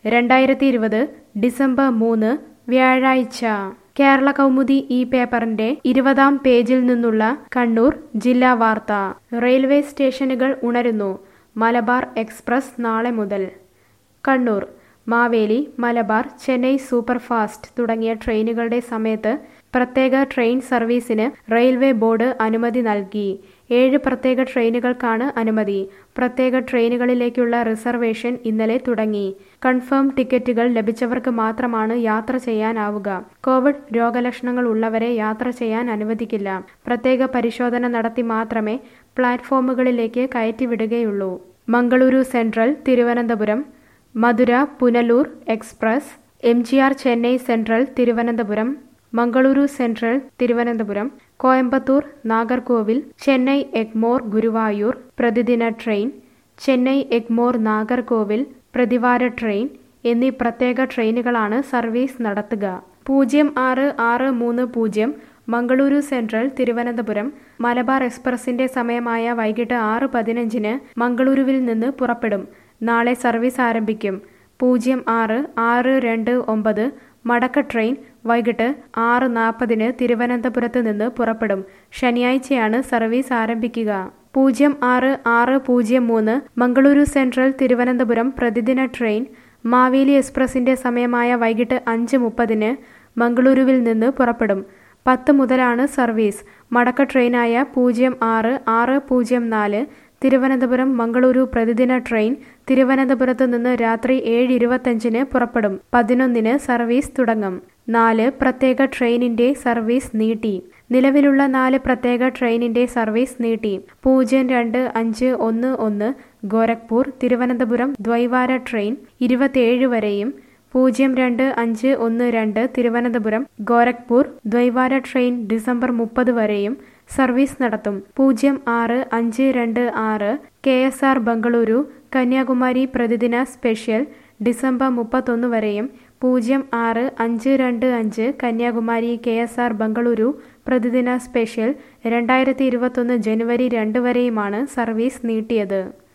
രണ്ടായിരത്തി ഇരുപത് ഡിസംബർ മൂന്ന് വ്യാഴാഴ്ച കേരള കൗമുദി ഈ പേപ്പറിന്റെ ഇരുപതാം പേജിൽ നിന്നുള്ള കണ്ണൂർ ജില്ലാ വാർത്ത റെയിൽവേ സ്റ്റേഷനുകൾ ഉണരുന്നു മലബാർ എക്സ്പ്രസ് നാളെ മുതൽ കണ്ണൂർ മാവേലി മലബാർ ചെന്നൈ സൂപ്പർഫാസ്റ്റ് തുടങ്ങിയ ട്രെയിനുകളുടെ സമയത്ത് പ്രത്യേക ട്രെയിൻ സർവീസിന് റെയിൽവേ ബോർഡ് അനുമതി നൽകി ഏഴ് പ്രത്യേക ട്രെയിനുകൾക്കാണ് അനുമതി പ്രത്യേക ട്രെയിനുകളിലേക്കുള്ള റിസർവേഷൻ ഇന്നലെ തുടങ്ങി കൺഫേം ടിക്കറ്റുകൾ ലഭിച്ചവർക്ക് മാത്രമാണ് യാത്ര ചെയ്യാനാവുക കോവിഡ് രോഗലക്ഷണങ്ങൾ ഉള്ളവരെ യാത്ര ചെയ്യാൻ അനുവദിക്കില്ല പ്രത്യേക പരിശോധന നടത്തി മാത്രമേ പ്ലാറ്റ്ഫോമുകളിലേക്ക് കയറ്റിവിടുകയുള്ളൂ Mangaluru central Thiruvananthapuram Madurai Punalur express M G R Chennai central Thiruvananthapuram Mangaluru central Thiruvananthapuram Coimbatore Nagercoil Chennai Egmore Guruvayur പ്രതിദിന ട്രെയിൻ ചെന്നൈ എഗ്മോർ നാഗർകോവിൽ പ്രതിവാര ട്രെയിൻ എന്നീ പ്രത്യേക ട്രെയിനുകളാണ് സർവീസ് നടത്തുക പൂജ്യം ആറ് ആറ് മൂന്ന് പൂജ്യം മംഗളൂരു സെൻട്രൽ തിരുവനന്തപുരം മലബാർ എക്സ്പ്രസിന്റെ സമയമായ വൈകിട്ട് ആറ് പതിനഞ്ചിന് മംഗളൂരുവിൽ നിന്ന് പുറപ്പെടും നാളെ സർവീസ് ആരംഭിക്കും പൂജ്യം ആറ് ആറ് രണ്ട് ഒമ്പത് മടക്ക ട്രെയിൻ വൈകിട്ട് ആറ് നാൽപ്പതിന് തിരുവനന്തപുരത്ത് നിന്ന് പുറപ്പെടും ശനിയാഴ്ചയാണ് സർവീസ് ആരംഭിക്കുക പൂജ്യം ആറ് ആറ് പൂജ്യം മൂന്ന് മംഗളൂരു സെൻട്രൽ തിരുവനന്തപുരം പ്രതിദിന ട്രെയിൻ മാവേലി എക്സ്പ്രസിന്റെ സമയമായ വൈകിട്ട് അഞ്ച് മുപ്പതിന് മംഗളൂരുവിൽ നിന്ന് പുറപ്പെടും പത്ത് മുതലാണ് സർവീസ് മടക്ക ട്രെയിനായ പൂജ്യം ആറ് ആറ് പൂജ്യം നാല് തിരുവനന്തപുരം മംഗളൂരു പ്രതിദിന ട്രെയിൻ തിരുവനന്തപുരത്ത് നിന്ന് രാത്രി ഏഴ് ഇരുപത്തഞ്ചിന് പുറപ്പെടും പതിനൊന്നിന് സർവീസ് തുടങ്ങും നാല് പ്രത്യേക ട്രെയിനിന്റെ സർവീസ് നീട്ടി നിലവിലുള്ള നാല് പ്രത്യേക ട്രെയിനിന്റെ സർവീസ് നീട്ടി പൂജ്യം രണ്ട് അഞ്ച് ഒന്ന് ഒന്ന് ഗോരഖ്പൂർ തിരുവനന്തപുരം ദ്വൈവാര ട്രെയിൻ ഇരുപത്തിയേഴ് വരെയും പൂജ്യം രണ്ട് അഞ്ച് ഒന്ന് രണ്ട് തിരുവനന്തപുരം ഗോരഖ്പൂർ ദ്വൈവാര ട്രെയിൻ ഡിസംബർ മുപ്പത് വരെയും സർവീസ് നടത്തും പൂജ്യം ആറ് അഞ്ച് രണ്ട് ആറ് K S R Bengaluru Kanyakumari പ്രതിദിന സ്പെഷ്യൽ ഡിസംബർ മുപ്പത്തൊന്ന് വരെയും പൂജ്യം ആറ് അഞ്ച് രണ്ട് അഞ്ച് Kanyakumari K S R Bengaluru പ്രതിദിന സ്പെഷ്യൽ രണ്ടായിരത്തി ഇരുപത്തൊന്ന് ജനുവരി രണ്ട് വരെയുമാണ് സർവീസ് നീട്ടിയത്